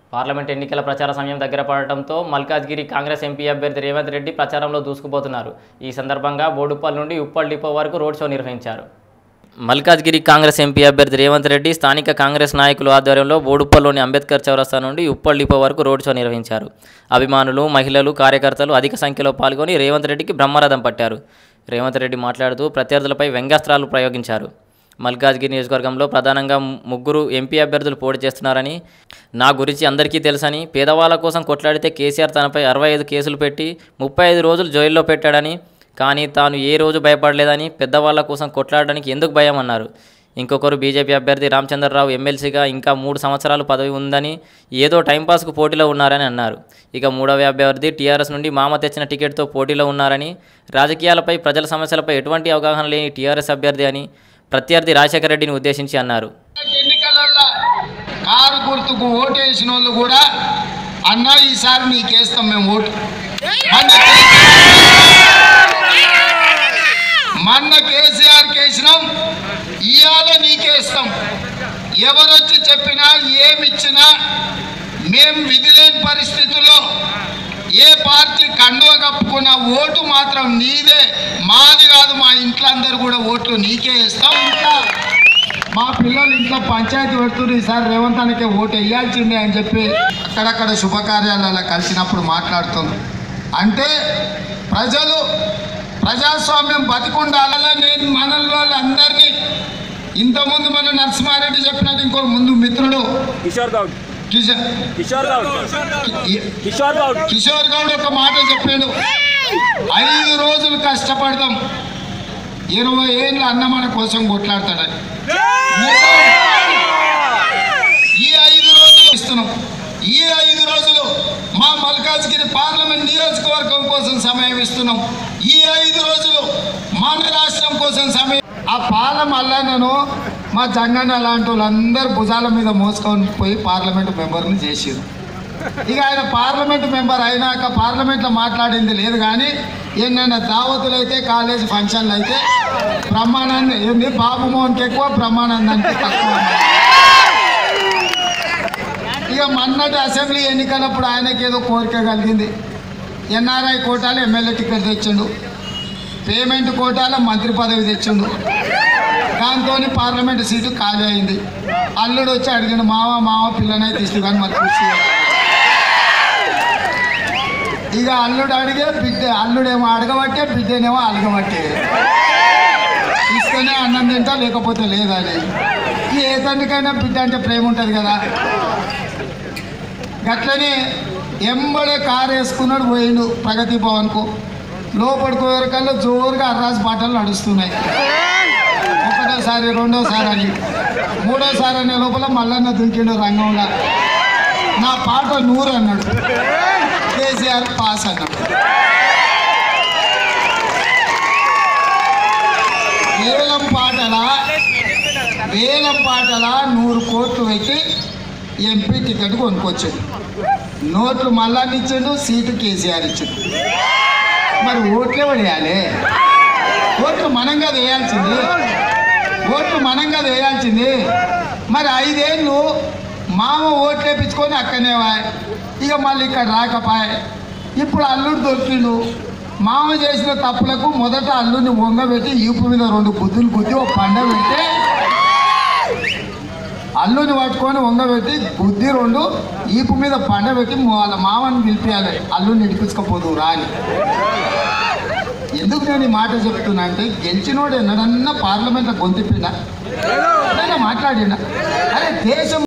parliament ఎన్నికల ప్రచార సమయం దగ్గర పడటంతో మల్కాజ్గిరి కాంగ్రెస్ ఎంపీ అభ్యర్థి రేవంత్ రెడ్డి ప్రచారంలో దూసుకుపోతున్నారు ఈ సందర్భంగా బోడుప్పల్ నుండి ఉప్పల్ డిపో వరకు రోడ్ షో నిర్వహించారు మల్కాజ్గిరి కాంగ్రెస్ ఎంపీ అభ్యర్థి రేవంత్ రెడ్డి స్థానిక కాంగ్రెస్ నాయకుల ఆధ్వర్యంలో బోడుప్పల్లోని అంబేద్కర్ చౌరస్తా నుండి ఉప్పల్ డిపో వరకు రోడ్ షో నిర్వహించారు అభిమానులు మహిళలు కార్యకర్తలు అధిక సంఖ్యలో పాల్గొని రేవంత్ రెడ్డికి బ్రహ్మరథం పట్టారు రేవంత్ రెడ్డి మాట్లాడుతూ ప్రత్యర్థులపై వ్యంగ్యాస్త్రాలు ప్రయోగించారు మల్కాజ్గిరి నియోజకవర్గంలో ప్రధానంగా ముగ్గురు ఎంపీ అభ్యర్థులు పోటీ చేస్తున్నారని నా గురించి అందరికీ తెలుసని పేదవాళ్ళ కోసం కొట్లాడితే కేసీఆర్ తనపై అరవై ఐదు కేసులు పెట్టి ముప్పై ఐదు రోజులు జైల్లో పెట్టాడని కానీ తాను ఏ రోజు భయపడలేదని పెద్దవాళ్ళ కోసం కొట్లాడడానికి ఎందుకు భయం అన్నారు ఇంకొకరు బీజేపీ అభ్యర్థి రామచంద్రరావు ఎమ్మెల్సీగా ఇంకా మూడు సంవత్సరాలు పదవి ఉందని ఏదో టైంపాస్కు పోటీలో ఉన్నారని అన్నారు ఇక మూడవ అభ్యర్థి టీఆర్ఎస్ నుండి మామ తెచ్చిన టికెట్తో పోటీలో ఉన్నారని రాజకీయాలపై ప్రజల సమస్యలపై ఎటువంటి అవగాహన లేని టీఆర్ఎస్ అభ్యర్థి అని ప్రత్యర్థి రాజశేఖర రెడ్డిని ఉద్దేశించి అన్నారు ఎన్నికలలో కారు గుర్తుకు ఓటు వేసిన వాళ్ళు కూడా అన్న ఈసారి నీకేస్తాం మేము ఓటు మొన్న మొన్న కేసీఆర్ కేసినాం ఇవాళ నీకేస్తాం ఎవరొచ్చి చెప్పినా ఏమిచ్చినా మేం విధి లేని పరిస్థితుల్లో ఏ పార్టీ కండువ కప్పుకున్న ఓటు మాత్రం నీదే మాది కాదు మా ఇంట్లో అందరు కూడా ఓట్లు నీకే ఇస్తాం ఇంకా మా పిల్లలు ఇంట్లో పంచాయతీ పెడుతున్నారు ఈసారి రేవంత్ అన్నకే ఓటు వేయాల్సిందే అని చెప్పి అక్కడక్కడ శుభకార్యాలలో కలిసినప్పుడు మాట్లాడుతుంది అంటే ప్రజలు ప్రజాస్వామ్యం బతికుండాలని నేను మనలో అందరినీ ఇంతకుముందు మన నరసింహారెడ్డి చెప్పినట్టు ఇంకో ముందు మిత్రుడు కిషోర్ గౌడ్ కిషోర్ కిషోర్ గౌడ్ కిషోర్ గౌడ్ కిషోర్ గౌడ్ ఒక మాట చెప్పాడు ఐదు రోజులు కష్టపడదాం ఇరవై ఏళ్ళ అన్న మన కోసం కొట్లాడతాడని ఈ ఐదు రోజులు ఇస్తున్నాం ఈ ఐదు రోజులు మా మల్కాజ్గిరి పార్లమెంట్ నియోజకవర్గం కోసం సమయం ఇస్తున్నాం ఈ ఐదు రోజులు మన రాష్ట్రం కోసం సమయం ఆ పాలెం అల్లనను మా జంగన్న లాంటి వాళ్ళందరూ భుజాల మీద మోసుకొని పోయి పార్లమెంట్ మెంబర్ని చేసారు ఇక ఆయన పార్లమెంట్ మెంబర్ అయినాక పార్లమెంట్లో మాట్లాడింది లేదు కానీ ఏమైనా దావతులు అయితే కాలేజ్ ఫంక్షన్లు అయితే బ్రహ్మానంద ఏంది బాబు మోహన్కి ఎక్కువ బ్రహ్మానందానికి తక్కువ ఇక మొన్నటి అసెంబ్లీ ఎన్నికలప్పుడు ఆయనకి ఏదో కోరిక కలిగింది ఎన్ఆర్ఐ కోటాలో ఎమ్మెల్యే టికెట్ తెచ్చిండు పేమెంట్ కోటాలో మంత్రి పదవి తెచ్చిండు దాంతో పార్లమెంట్ సీటు ఖాళీ అయింది అల్లుడు వచ్చి అడిగిండు మావ మావ పిల్లనై తీసుకు కానీ మరి కృషి ఇక అల్లుడు అడిగే బిడ్డ అల్లుడేమో అడగబట్టే బిడ్డనేమో అడగబట్టే ఇస్తేనే అన్నం తింటా లేకపోతే లేదని ఏ తండ్రికైనా బిడ్డ అంటే ప్రేమ ఉంటుంది కదా గట్లనే ఎంబడే కారు వేసుకున్నాడు పోయిండు ప్రగతి భవన్కు లోపలికి పోయేకల్లా జోరుగా అర్రాస్ పాటలు నడుస్తున్నాయి ఒకటోసారి రెండోసారి అని మూడోసారి అనే లోపల మల్లన్న దుంకిండు రంగంలో నా పాట నూరు అన్నాడు కేసీఆర్ పాస్ అన్నాడు వేలం పాటలా వేలం పాటలా నూరు కోట్లు పెట్టి ఎంపీ టికెట్ కొనుక్కొచ్చాడు నోట్లు మల్లాన్ని ఇచ్చాడు సీటు కేసీఆర్ ఇచ్చాడు మరి ఓట్లు ఎవరు వేయాలి ఓట్లు మనం కదా వేయాల్సింది ఓట్లు మనం కదా వేయాల్సింది మరి ఐదేళ్ళు మామ ఓట్లు వేపించుకొని అక్కనే వాయ్ ఇక మళ్ళీ ఇక్కడ రాకపాయ్ ఇప్పుడు అల్లుడు దొరికిండు మామ చేసిన తప్పులకు మొదట అల్లుడిని వంగబెట్టి ఈపు మీద రెండు బుద్ధులు గుద్ది ఒక పండ పెడితే అల్లుని పట్టుకొని వంగబెట్టి బుద్ధి రెండు ఈపు మీద పండ పెట్టి వాళ్ళ మామని పిలిపియాలి అల్లుని ఇడిపించకపోదు రా అని ఎందుకు నేను ఈ మాట చెప్తున్నా అంటే గెలిచినోడు ఎన్నడన్నా పార్లమెంట్లో గొంతిప్పినా మాట్లాడినా అరే దేశం